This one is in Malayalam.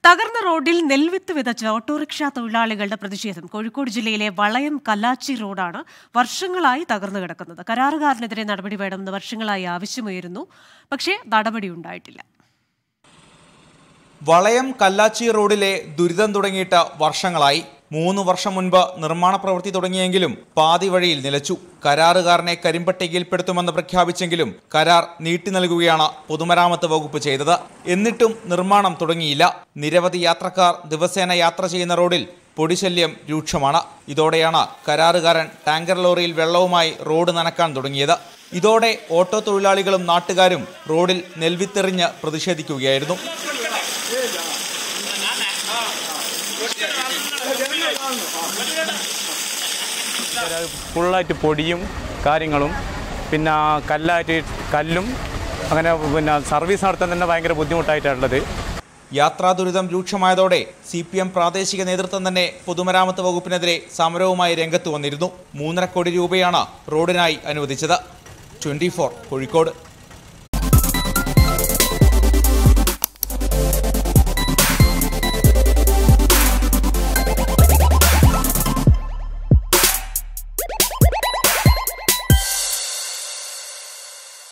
തകർന്ന റോഡിൽ നെൽവിത്ത് വിതച്ച ഓട്ടോറിക്ഷ തൊഴിലാളികളുടെ പ്രതിഷേധം കോഴിക്കോട് ജില്ലയിലെ വളയം കല്ലാച്ചി റോഡാണ് വർഷങ്ങളായി തകർന്നു കിടക്കുന്നത് കരാറുകാരനെതിരെ നടപടി വേണമെന്ന് വർഷങ്ങളായി ആവശ്യമുയരുന്നു പക്ഷേ നടപടി ഉണ്ടായിട്ടില്ല വളയം കല്ലാച്ചി റോഡിലെ ദുരിതം തുടങ്ങിയിട്ട് വർഷങ്ങളായി മൂന്ന് വർഷം മുൻപ് നിർമ്മാണ പ്രവൃത്തി തുടങ്ങിയെങ്കിലും പാതി വഴിയിൽ നിലച്ചു കരാറുകാരനെ കരിമ്പട്ടികയിൽപ്പെടുത്തുമെന്ന് പ്രഖ്യാപിച്ചെങ്കിലും കരാർ നീട്ടി നൽകുകയാണ് പൊതുമരാമത്ത് വകുപ്പ് ചെയ്തത് എന്നിട്ടും നിർമ്മാണം തുടങ്ങിയില്ല നിരവധി യാത്രക്കാർ ദിവസേന യാത്ര ചെയ്യുന്ന റോഡിൽ പൊടിശല്യം രൂക്ഷമാണ് ഇതോടെയാണ് കരാറുകാരൻ ടാങ്കർ ലോറിയിൽ വെള്ളവുമായി റോഡ് നനക്കാൻ തുടങ്ങിയത് ഇതോടെ ഓട്ടോ തൊഴിലാളികളും നാട്ടുകാരും റോഡിൽ നെൽവിത്തെറിഞ്ഞ് പ്രതിഷേധിക്കുകയായിരുന്നു ഫുള്ളായിട്ട് പൊടിയും കാര്യങ്ങളും പിന്നെ കല്ലായിട്ട് കല്ലും അങ്ങനെ പിന്നെ സർവീസ് നടത്താൻ തന്നെ ഭയങ്കര ബുദ്ധിമുട്ടായിട്ടുള്ളത് യാത്രാ ദുരിതം രൂക്ഷമായതോടെ സി പി എം പ്രാദേശിക നേതൃത്വം തന്നെ പൊതുമരാമത്ത് വകുപ്പിനെതിരെ സമരവുമായി രംഗത്ത് വന്നിരുന്നു മൂന്നര കോടി രൂപയാണ് റോഡിനായി അനുവദിച്ചത് ട്വന്റി കോഴിക്കോട്